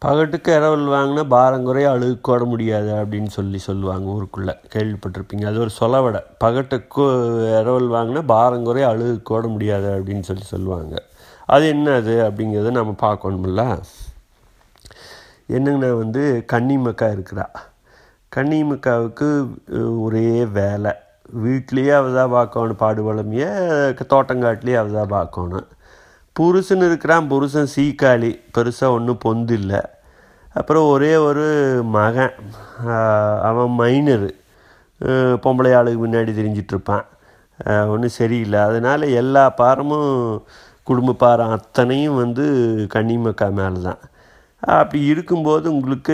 பகட்டுக்கு இரவல் வாங்கினா பாரங்குறைய அழுக்கோட முடியாது அப்படின்னு சொல்லி சொல்லுவாங்க ஊருக்குள்ளே கேள்விப்பட்டிருப்பீங்க அது ஒரு சொலவடை பகட்டுக்கு இரவல் வாங்கினா பாரங்குறைய அழுக்கோட முடியாது அப்படின்னு சொல்லி சொல்லுவாங்க அது என்ன அது அப்படிங்கிறத நம்ம பார்க்கணுமில்ல என்னங்கண்ணா வந்து கன்னிமக்கா இருக்கிறா கன்னிமக்காவுக்கு அஹ், ஒரே வேலை வீட்லேயே அவள் தான் பார்க்கணும் பாடுபழமையே தோட்டங்காட்டிலேயே அவள் தான் பார்க்கணும் புருஷன் இருக்கிறான் புருஷன் சீக்காளி பெருசாக ஒன்றும் பொந்து இல்லை அப்புறம் ஒரே ஒரு மகன் ஆஹ், அவன் மைனரு பொம்பளை ஆளுக்கு முன்னாடி தெரிஞ்சிட்ருப்பான் ஒன்றும் சரியில்லை அதனால் எல்லா பாரமும் குடும்ப பாரம் அத்தனையும் வந்து கன்னிமக்கா மேலே தான் அப்படி இருக்கும்போது உங்களுக்கு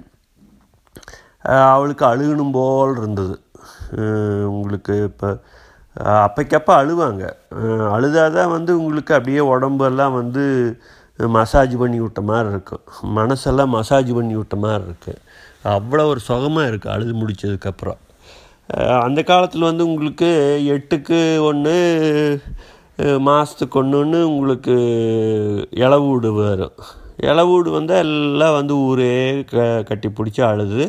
அஹ் அவளுக்கு அழுகணும் போல் இருந்தது அஹ் உங்களுக்கு இப்போ அப்பைக்கப்போ அழுவாங்க அஹ் அழுதாதான் வந்து உங்களுக்கு அப்படியே உடம்பெல்லாம் வந்து மசாஜ் பண்ணி விட்ட மாதிரி இருக்கும் மனசெல்லாம் மசாஜ் பண்ணி விட்ட மாதிரி இருக்குது அவ்வளோ ஒரு சுகமாக இருக்குது அழுது முடித்ததுக்கப்புறம் அந்த காலத்தில் வந்து உங்களுக்கு எட்டுக்கு ஒன்று மாதத்துக்கு ஒன்றுன்னு உங்களுக்கு இளவூடு வரும் இளவூடு வந்தால் எல்லாம் வந்து ஊரே க கட்டி பிடிச்சி அழுது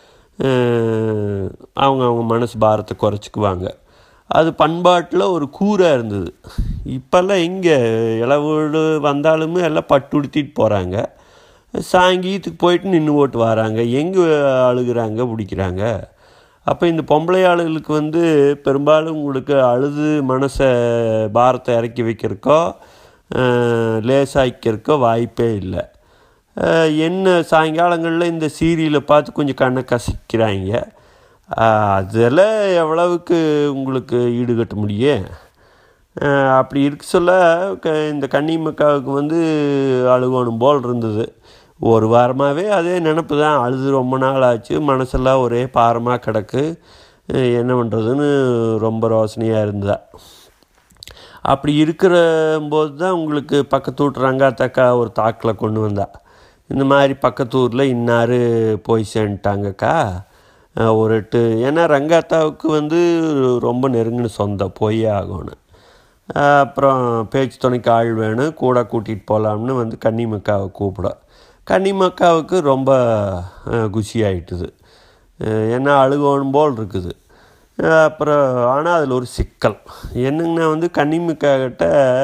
அஹ் அவங்க அவங்க மனசு பாரத்தை குறைச்சிக்குவாங்க அது பண்பாட்டில் ஒரு கூராக இருந்தது இப்போல்லாம் எங்கே இளவூடு வந்தாலுமே எல்லாம் பட்டு உடுத்திட்டு போகிறாங்க சாயங்கீத்துக்கு போயிட்டு நின்று ஓட்டு வராங்க எங்கே அழுகுறாங்க பிடிக்கிறாங்க அப்போ இந்த பொம்பளை ஆளுகளுக்கு வந்து பெரும்பாலும் உங்களுக்கு அழுது மனசை பாரத்தை இறக்கி வைக்கிறக்கோ அஹ், லேசாக்கிறக்கோ வாய்ப்பே இல்லை அஹ், என்ன சாயங்காலங்களில் இந்த சீரியலை பார்த்து கொஞ்சம் கண்ணை கசிக்கிறாங்க அஹ், அதெல்லாம் எவ்வளவுக்கு உங்களுக்கு ஈடுகட்ட முடியும் அஹ், அப்படி இருக்க சொல்ல க இந்த கன்னிமக்காவுக்கு வந்து அழுகணும் போல் இருந்தது ஒரு வாரமாகவே அதே நினப்பு தான் அழுது ரொம்ப நாள் ஆச்சு மனசெல்லாம் ஒரே பாரமாக கிடக்கு அஹ், என்ன பண்ணுறதுன்னு ரொம்ப ரோசனையாக இருந்தா அப்படி இருக்கிற போது தான் உங்களுக்கு பக்கத்து வீட்டு ரங்காத்தக்கா ஒரு தாக்கில் கொண்டு வந்தா இந்த மாதிரி பக்கத்து ஊரில் இன்னார் போய் சேர்ந்துட்டாங்கக்கா அஹ் ஒரு எட்டு ஏன்னா ரங்காத்தாவுக்கு வந்து ரொம்ப நெருங்கின சொந்தம் போயே ஆகணும் அஹ் அப்புறம் பேச்சு துணைக்கு ஆள் வேணும் கூட கூட்டிகிட்டு போகலாம்னு வந்து கன்னிமக்காவை கூப்பிட கன்னிமக்காவுக்கு ரொம்ப அஹ், குஷி ஆயிட்டுது அஹ் ஏன்னா அழுகணும் போல் இருக்குது அஹ் அப்புறம் ஆனால் அதில் ஒரு சிக்கல் என்னங்கன்னா வந்து கன்னிமிக்காகிட்ட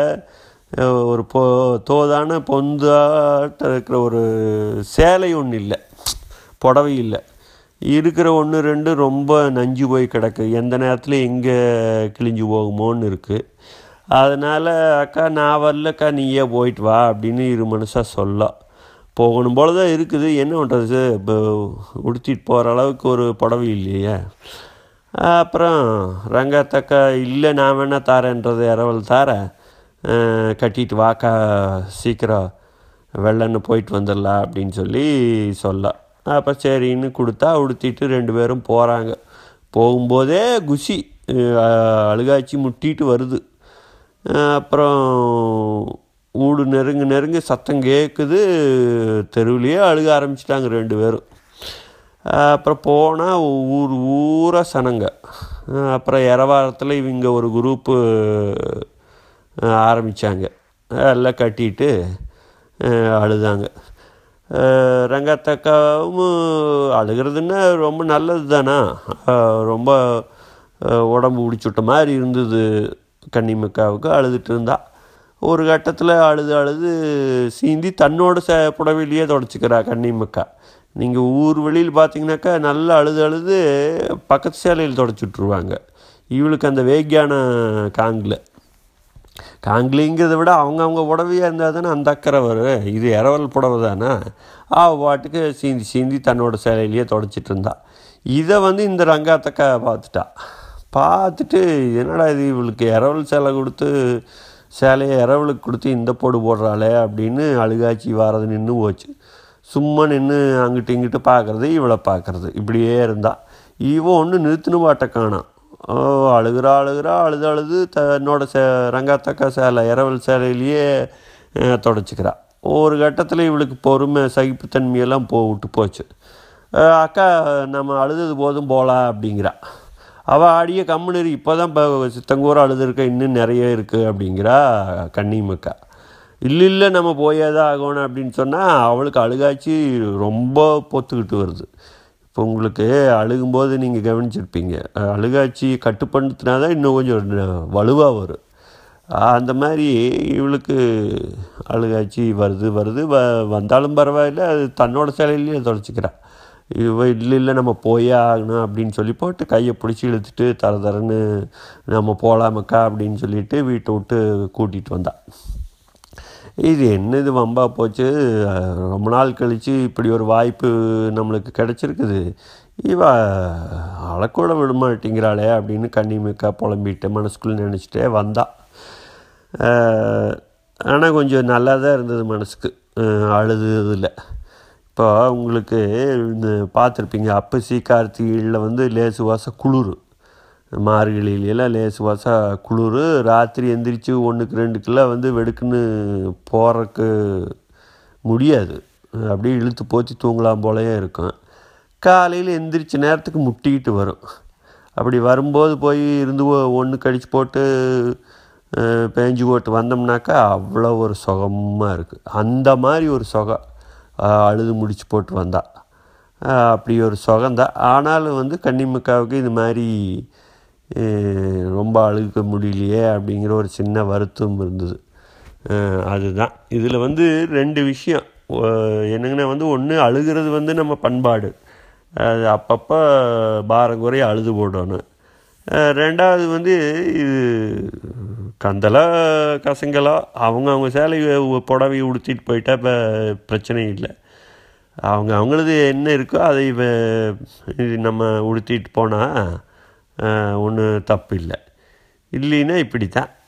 ஒரு பொ தோதான பொந்தாட்ட இருக்கிற ஒரு சேலை ஒன்று இல்லை புடவை இல்லை இருக்கிற ஒன்று ரெண்டு ரொம்ப நஞ்சு போய் கிடக்கு எந்த நேரத்தில் எங்கே கிழிஞ்சு போகுமோன்னு இருக்குது அதனால் அக்கா நான் வரலக்கா நீயே போயிட்டு வா அப்படின்னு இரு மனுஷாக சொல்ல போகணும் போல தான் இருக்குது என்ன பண்ணுறது இப்போ உடுத்திட்டு போகிற அளவுக்கு ஒரு புடவை இல்லையே அப்புறம் ரங்கத்தக்கா இல்லை நான் வேணா தாரேன்றது இரவல் தாரேன் அஹ் கட்டிட்டு வாக்கா சீக்கிரம் வெள்ளன்னு போயிட்டு வந்துடலாம் அப்படின்னு சொல்லி சொல்ல அப்போ சரின்னு கொடுத்தா உடுத்திட்டு ரெண்டு பேரும் போகிறாங்க போகும்போதே குஷி அஹ் அழுகாச்சி முட்டிட்டு வருது அஹ் அப்புறம் ஊடு நெருங்க நெருங்க சத்தம் கேட்குது தெருவுலையே அழுக ஆரம்பிச்சிட்டாங்க ரெண்டு பேரும் அஹ் அப்புறம் போனால் ஊர் ஊராக சனங்க அஹ் அப்புறம் இரவாரத்தில் இவங்க ஒரு குரூப்பு ஆரம்பித்தாங்க எல்லாம் கட்டிட்டு அஹ் அழுதாங்க அஹ் ரங்கத்தக்காவும் அழுகிறதுன்னா ரொம்ப நல்லது தானா அஹ் ரொம்ப அஹ் உடம்பு பிடிச்சுட்ட மாதிரி இருந்தது கன்னிமக்காவுக்கு அழுதுட்டு இருந்தா ஒரு கட்டத்தில் அழுது அழுது சீந்தி தன்னோட ச புடவையிலேயே தொடச்சிக்கிறா கன்னிமக்கா நீங்கள் ஊர் வெளியில் பார்த்தீங்கன்னாக்கா நல்லா அழுது அழுது பக்கத்து சேலையில் தொடச்சி விட்ருவாங்க இவளுக்கு அந்த வேக்கியான காங்கில் காங்கிலிங்கிறத விட அவங்கவுங்க புடவையாக இருந்தால் தானே அந்த அக்கறை வரும் இது இரவல் புடவை தானே அவள் பாட்டுக்கு சீந்தி சீந்தி தன்னோட சேலையிலேயே தொடச்சிட்டு இருந்தா இதை வந்து இந்த ரங்காத்தக்கா பார்த்துட்டா பார்த்துட்டு என்னடா இது இவளுக்கு இரவல் சேலை கொடுத்து சேலையை இரவலுக்கு கொடுத்து இந்த போடு போடுறாளே அப்படின்னு அழுகாச்சி வாரது நின்று போச்சு சும்மா நின்று அங்கிட்டு இங்கிட்டு பார்க்குறது இவளை பார்க்குறது இப்படியே இருந்தா இவன் ஒன்று நிறுத்தின பாட்டை காணாம் ஓ அழுகிறா அழுகிறா அழுது அழுது தன்னோட சே ரங்காத்தக்கா சேலை இரவல் சேலையிலேயே அஹ், தொடச்சிக்கிறா ஒரு கட்டத்தில் இவளுக்கு பொறுமை சகிப்புத்தன்மையெல்லாம் போ விட்டு போச்சு அஹ், அக்கா நம்ம அழுதது போதும் போகலாம் அப்படிங்கிறா அவள் ஆடிய கம்முனு இப்போ தான் இப்போ சித்தங்கூரம் அழுதுருக்க இன்னும் நிறைய இருக்குது அப்படிங்கிறா கன்னிமக்கா இல்லை இல்லை நம்ம போயே தான் ஆகணும் அப்படின்னு சொன்னால் அவளுக்கு அழுகாச்சி ரொம்ப பொத்துக்கிட்டு வருது இப்போ உங்களுக்கு அழுகும்போது நீங்கள் கவனிச்சிருப்பீங்க அழுகாச்சி கட்டுப்படுத்தினா தான் இன்னும் கொஞ்சம் வலுவாக வரும் அந்த மாதிரி இவளுக்கு அழுகாச்சி வருது வருது வ வந்தாலும் பரவாயில்ல அது தன்னோட சிலையிலேயே தொலைச்சிக்கிறா இவ இல்லை இல்லை நம்ம போயே ஆகணும் அப்படின்னு சொல்லி போட்டு கையை பிடிச்சி இழுத்துட்டு தர தரன்னு நம்ம போகலாமக்கா அப்படின்னு சொல்லிட்டு வீட்டை விட்டு கூட்டிகிட்டு வந்தா இது என்ன இது வம்பா போச்சு ரொம்ப நாள் கழித்து இப்படி ஒரு வாய்ப்பு நம்மளுக்கு கிடச்சிருக்குது இவ அழக்கூட விட மாட்டேங்கிறாளே அப்படின்னு கண்ணிமிக்கா புலம்பிட்டு மனசுக்குள்ளே நினச்சிட்டே வந்தா ஆனால் கொஞ்சம் நல்லா தான் இருந்தது மனசுக்கு அழுதுதில் இப்போ உங்களுக்கு இந்த பார்த்துருப்பீங்க அப்பசி கார்த்திகையில் வந்து லேசு வாசம் குளிர் மார்கழியிலலாம் லேசு வாசம் குளிர் ராத்திரி எந்திரிச்சு ஒன்றுக்கு ரெண்டுக்கெல்லாம் வந்து வெடுக்குன்னு போகிறக்கு முடியாது அப்படியே இழுத்து போச்சு தூங்கலாம் போலயே இருக்கும் காலையில் எந்திரிச்ச நேரத்துக்கு முட்டிக்கிட்டு வரும் அப்படி வரும்போது போய் இருந்து ஒன்று கடிச்சு போட்டு பேஞ்சு போட்டு வந்தோம்னாக்கா அவ்வளோ ஒரு சுகமாக இருக்குது அந்த மாதிரி ஒரு சுகம் அழுது முடிச்சு போட்டு வந்தா அப்படி ஒரு சுகந்தான் ஆனாலும் வந்து கன்னிமுக்காவுக்கு இது மாதிரி ரொம்ப அழுக முடியலையே அப்படிங்கிற ஒரு சின்ன வருத்தம் இருந்தது அதுதான் இதில் வந்து ரெண்டு விஷயம் என்னங்கன்னா வந்து ஒன்று அழுகிறது வந்து நம்ம பண்பாடு அது அப்பப்போ பாரம் குறைய அழுது போடணும் ரெண்டாவது வந்து இது கந்தலா கசங்களா அவங்க அவங்க சேலை புடவை உடுத்திட்டு போயிட்டா இப்போ பிரச்சனை இல்லை அவங்க அவங்களது என்ன இருக்கோ அதை நம்ம உடுத்திட்டு போனால் ஒன்றும் தப்பு இல்லை இல்லைன்னா இப்படி தான்